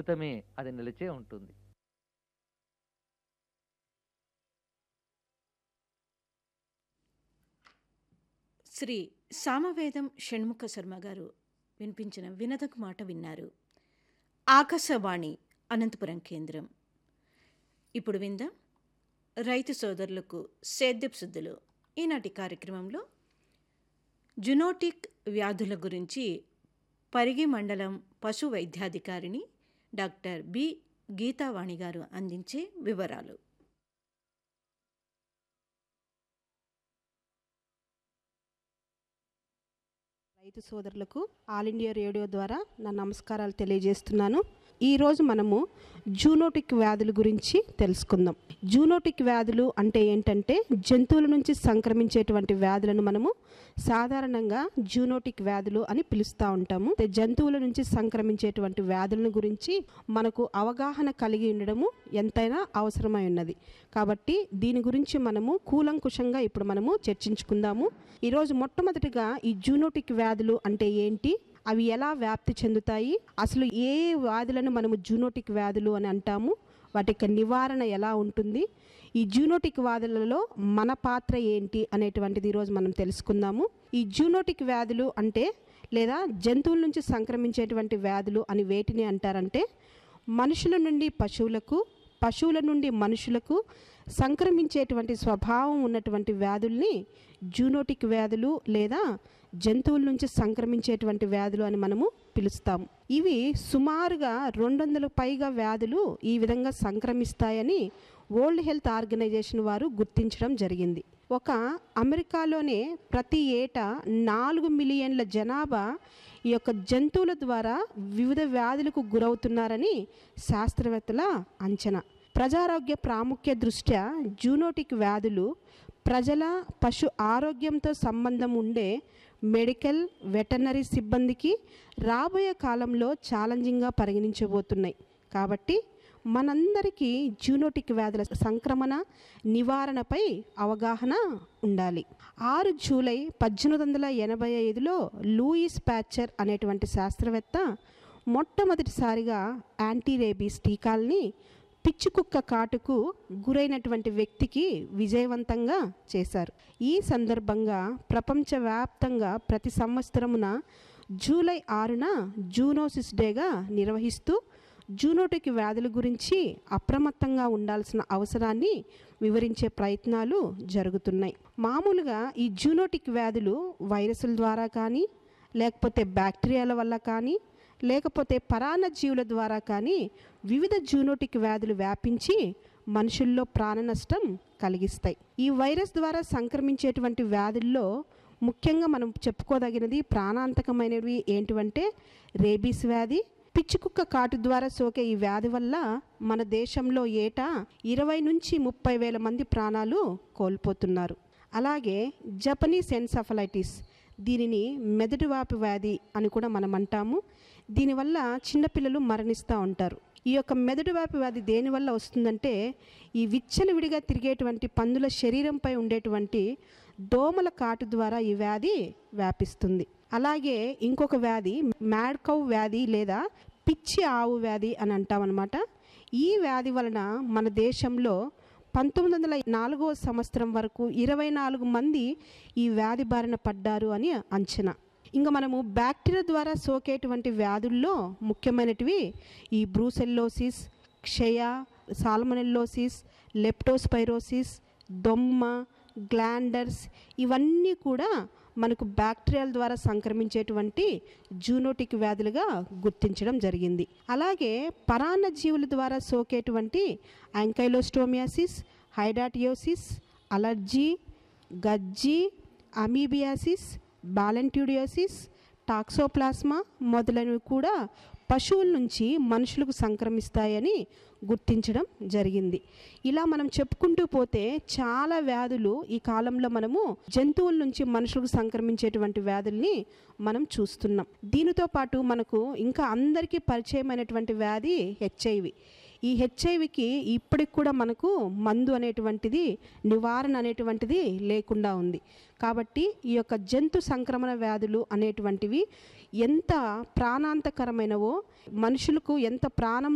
శాశ్వతమే అది నిలిచే ఉంటుంది శ్రీ సామవేదం షణ్ముఖ శర్మ గారు వినిపించిన వినదకు మాట విన్నారు ఆకాశవాణి అనంతపురం కేంద్రం ఇప్పుడు విందాం రైతు సోదరులకు సేద్యపు శుద్ధులు ఈనాటి కార్యక్రమంలో జునోటిక్ వ్యాధుల గురించి పరిగి మండలం పశు వైద్యాధికారిని డాక్టర్ బి గీతావాణి గారు అందించే వివరాలు రైతు సోదరులకు ఆల్ ఇండియా రేడియో ద్వారా నా నమస్కారాలు తెలియజేస్తున్నాను ఈరోజు మనము జూనోటిక్ వ్యాధుల గురించి తెలుసుకుందాం జూనోటిక్ వ్యాధులు అంటే ఏంటంటే జంతువుల నుంచి సంక్రమించేటువంటి వ్యాధులను మనము సాధారణంగా జూనోటిక్ వ్యాధులు అని పిలుస్తూ ఉంటాము అయితే జంతువుల నుంచి సంక్రమించేటువంటి వ్యాధులను గురించి మనకు అవగాహన కలిగి ఉండడము ఎంతైనా అవసరమై ఉన్నది కాబట్టి దీని గురించి మనము కూలంకుషంగా ఇప్పుడు మనము చర్చించుకుందాము ఈరోజు మొట్టమొదటిగా ఈ జూనోటిక్ వ్యాధులు అంటే ఏంటి అవి ఎలా వ్యాప్తి చెందుతాయి అసలు ఏ వ్యాధులను మనము జూనోటిక్ వ్యాధులు అని అంటాము వాటి యొక్క నివారణ ఎలా ఉంటుంది ఈ జూనోటిక్ వ్యాధులలో మన పాత్ర ఏంటి అనేటువంటిది ఈరోజు మనం తెలుసుకుందాము ఈ జూనోటిక్ వ్యాధులు అంటే లేదా జంతువుల నుంచి సంక్రమించేటువంటి వ్యాధులు అని వేటిని అంటారంటే మనుషుల నుండి పశువులకు పశువుల నుండి మనుషులకు సంక్రమించేటువంటి స్వభావం ఉన్నటువంటి వ్యాధుల్ని జూనోటిక్ వ్యాధులు లేదా జంతువుల నుంచి సంక్రమించేటువంటి వ్యాధులు అని మనము పిలుస్తాము ఇవి సుమారుగా రెండు వందల పైగా వ్యాధులు ఈ విధంగా సంక్రమిస్తాయని వరల్డ్ హెల్త్ ఆర్గనైజేషన్ వారు గుర్తించడం జరిగింది ఒక అమెరికాలోనే ప్రతి ఏటా నాలుగు మిలియన్ల జనాభా ఈ యొక్క జంతువుల ద్వారా వివిధ వ్యాధులకు గురవుతున్నారని శాస్త్రవేత్తల అంచనా ప్రజారోగ్య ప్రాముఖ్య దృష్ట్యా జూనోటిక్ వ్యాధులు ప్రజల పశు ఆరోగ్యంతో సంబంధం ఉండే మెడికల్ వెటర్నరీ సిబ్బందికి రాబోయే కాలంలో ఛాలెంజింగ్గా పరిగణించబోతున్నాయి కాబట్టి మనందరికీ జూనోటిక్ వ్యాధుల సంక్రమణ నివారణపై అవగాహన ఉండాలి ఆరు జూలై పద్దెనిమిది వందల ఎనభై ఐదులో లూయిస్ ప్యాచర్ అనేటువంటి శాస్త్రవేత్త మొట్టమొదటిసారిగా యాంటీ రేబీస్ టీకాల్ని పిచ్చి కుక్క కాటుకు గురైనటువంటి వ్యక్తికి విజయవంతంగా చేశారు ఈ సందర్భంగా ప్రపంచవ్యాప్తంగా ప్రతి సంవత్సరమున జూలై ఆరున జూనోసిస్ డేగా నిర్వహిస్తూ జూనోటిక్ వ్యాధుల గురించి అప్రమత్తంగా ఉండాల్సిన అవసరాన్ని వివరించే ప్రయత్నాలు జరుగుతున్నాయి మామూలుగా ఈ జూనోటిక్ వ్యాధులు వైరస్ల ద్వారా కానీ లేకపోతే బ్యాక్టీరియాల వల్ల కానీ లేకపోతే పరాన్న జీవుల ద్వారా కానీ వివిధ జూనోటిక్ వ్యాధులు వ్యాపించి మనుషుల్లో ప్రాణ నష్టం కలిగిస్తాయి ఈ వైరస్ ద్వారా సంక్రమించేటువంటి వ్యాధుల్లో ముఖ్యంగా మనం చెప్పుకోదగినది ప్రాణాంతకమైనవి ఏంటివంటే రేబీస్ వ్యాధి పిచ్చి కుక్క కాటు ద్వారా సోకే ఈ వ్యాధి వల్ల మన దేశంలో ఏటా ఇరవై నుంచి ముప్పై వేల మంది ప్రాణాలు కోల్పోతున్నారు అలాగే జపనీస్ ఎన్సఫలైటిస్ దీనిని మెదడువాపు వ్యాధి అని కూడా మనం అంటాము దీనివల్ల చిన్నపిల్లలు మరణిస్తూ ఉంటారు ఈ యొక్క మెదడువాపు వ్యాధి దేనివల్ల వస్తుందంటే ఈ విచ్చలవిడిగా తిరిగేటువంటి పందుల శరీరంపై ఉండేటువంటి దోమల కాటు ద్వారా ఈ వ్యాధి వ్యాపిస్తుంది అలాగే ఇంకొక వ్యాధి మ్యాడ్కౌ వ్యాధి లేదా పిచ్చి ఆవు వ్యాధి అని అంటామన్నమాట ఈ వ్యాధి వలన మన దేశంలో పంతొమ్మిది వందల నాలుగవ సంవత్సరం వరకు ఇరవై నాలుగు మంది ఈ వ్యాధి బారిన పడ్డారు అని అంచనా ఇంకా మనము బ్యాక్టీరియా ద్వారా సోకేటువంటి వ్యాధుల్లో ముఖ్యమైనటివి ఈ బ్రూసెల్లోసిస్ క్షయ సాల్మనెల్లోసిస్ లెప్టోస్పైరోసిస్ దొమ్మ గ్లాండర్స్ ఇవన్నీ కూడా మనకు బ్యాక్టీరియాల ద్వారా సంక్రమించేటువంటి జూనోటిక్ వ్యాధులుగా గుర్తించడం జరిగింది అలాగే పరాన్న జీవుల ద్వారా సోకేటువంటి యాంకైలోస్టోమియాసిస్ హైడాటియోసిస్ అలర్జీ గజ్జి అమీబియాసిస్ బాలెంట్యూడియోసిస్ టాక్సోప్లాస్మా మొదలైనవి కూడా పశువుల నుంచి మనుషులకు సంక్రమిస్తాయని గుర్తించడం జరిగింది ఇలా మనం చెప్పుకుంటూ పోతే చాలా వ్యాధులు ఈ కాలంలో మనము జంతువుల నుంచి మనుషులకు సంక్రమించేటువంటి వ్యాధుల్ని మనం చూస్తున్నాం దీనితో పాటు మనకు ఇంకా అందరికీ పరిచయమైనటువంటి వ్యాధి హెచ్ఐవి ఈ హెచ్ఐవికి ఇప్పటికి కూడా మనకు మందు అనేటువంటిది నివారణ అనేటువంటిది లేకుండా ఉంది కాబట్టి ఈ యొక్క జంతు సంక్రమణ వ్యాధులు అనేటువంటివి ఎంత ప్రాణాంతకరమైనవో మనుషులకు ఎంత ప్రాణం